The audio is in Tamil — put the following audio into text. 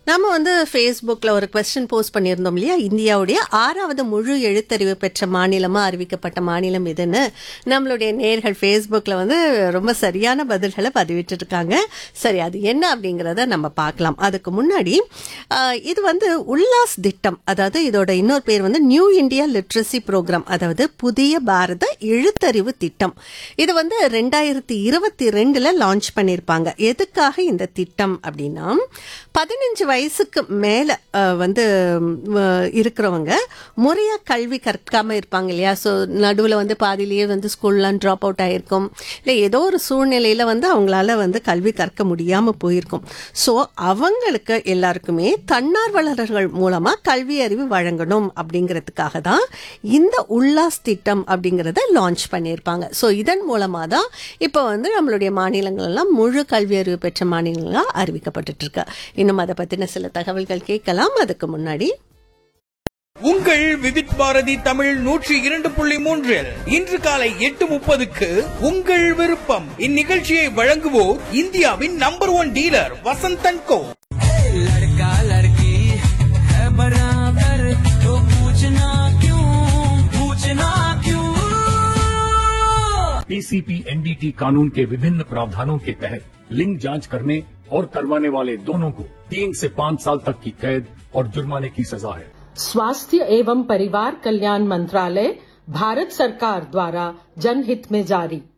நம்ம வந்து ஃபேஸ்புக்கில் ஒரு கொஸ்டின் போஸ்ட் பண்ணியிருந்தோம் இல்லையா இந்தியாவுடைய ஆறாவது முழு எழுத்தறிவு பெற்ற மாநிலமாக அறிவிக்கப்பட்ட மாநிலம் எதுன்னு நம்மளுடைய நேர்கள் ஃபேஸ்புக்கில் வந்து ரொம்ப சரியான பதில்களை பதிவிட்டிருக்காங்க சரி அது என்ன அப்படிங்கிறத நம்ம பார்க்கலாம் அதுக்கு முன்னாடி ஆஹ், இது வந்து உல்லாஸ் திட்டம் அதாவது இதோட இன்னொரு பேர் வந்து நியூ இந்தியா லிட்ரஸி ப்ரோக்ராம் அதாவது புதிய பாரத எழுத்தறிவு திட்டம் இது வந்து ரெண்டாயிரத்தி இருபத்தி ரெண்டுல லான்ச் பண்ணியிருப்பாங்க எதுக்காக இந்த திட்டம் அப்படின்னா பதினஞ்சு வயசுக்கு மேல அஹ், வந்து ம், இருக்கிறவங்க முறையா கல்வி கற்காம இருப்பாங்க இல்லையா ஸோ நடுவில் வந்து பாதியிலேயே வந்து ஸ்கூல்லாம் ட்ராப் அவுட் ஆயிருக்கும் இல்லை ஏதோ ஒரு சூழ்நிலையில வந்து அவங்களால வந்து கல்வி கற்க முடியாம போயிருக்கும் ஸோ அவங்களுக்கு எல்லாருக்குமே தன்னார்வலர்கள் மூலமா கல்வி அறிவு வழங்கணும் அப்படிங்கிறதுக்காக தான் இந்த உல்லாஸ் திட்டம் அப்படிங்கிறத லான்ச் பண்ணியிருப்பாங்க ஸோ இதன் மூலமா தான் இப்போ வந்து நம்மளுடைய மாநிலங்கள் எல்லாம் முழு கல்வி அறிவு பெற்ற மாநிலங்களாக அறிவிக்கப்பட்டுட்டு இருக்கு இன்னும் அதை பத்தின சில தகவல்கள் கேட்கலாம் அதுக்கு முன்னாடி உங்கள் விவித் பாரதி தமிழ் நூற்றி இரண்டு புள்ளி மூன்றில் இன்று காலை எட்டு முப்பதுக்கு உங்கள் விருப்பம் இந்நிகழ்ச்சியை வழங்குவோர் இந்தியாவின் number one dealer Vasanthan co लड़का लड़की है बराबर तो पूछना क्यों पूछना क्यों पीसीपी एनडीटी कानून के विभिन्न प्रावधानों के तहत लिंग जांच करने और करवाने वाले दोनों को तीन से पाँच साल तक की कैद और जुर्माने की सजा है स्वास्थ्य एवं परिवार कल्याण मंत्रालय भारत सरकार द्वारा जनहित में जारी